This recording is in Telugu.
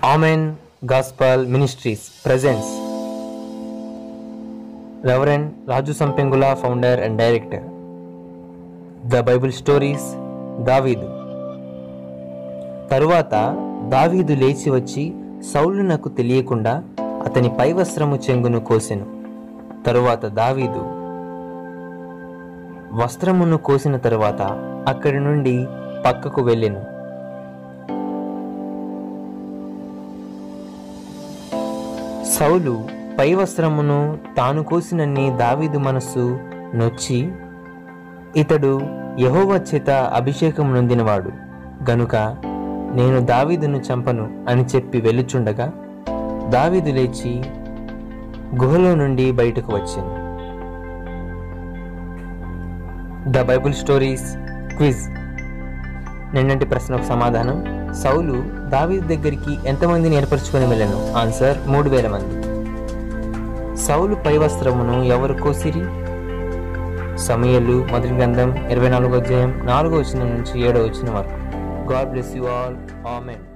Amen Gospel Ministries presents Reverend Raju Sampengula, founder and director. The Bible Stories దావీదు తరువాత దావీదు లేచి వచ్చి సౌలునకు తెలియకుండా అతని పైవస్త్రము చెంగును కోసెను తరువాత దావీదు వస్త్రమును కోసిన తరువాత అక్కడి నుండి పక్కకు వెళ్ళెను సౌలు పై వస్త్రమును తాను కోసినన్ని దావీదు మనస్సు నొచ్చి ఇతడు యహోవ చేత అభిషేకం నొందినవాడు గనుక నేను దావీదును చంపను అని చెప్పి వెళ్ళుచుండగా దావీదు లేచి గుహలో నుండి బయటకు వచ్చింది ద బైబుల్ స్టోరీస్ క్విజ్ నిన్నటి ప్రశ్నకు సమాధానం సౌలు దావీదు దగ్గరికి ఎంతమందిని ఏర్పరచుకొని వెళ్ళను ఆన్సర్ మూడు వేల మంది సౌలు పై వస్త్రమును ఎవరు కోసిరి సమయలు మొదటి గ్రంథం ఇరవై నాలుగో అధ్యాయం నాలుగో వచ్చిన నుంచి ఏడో వచ్చిన వరకు God bless you all amen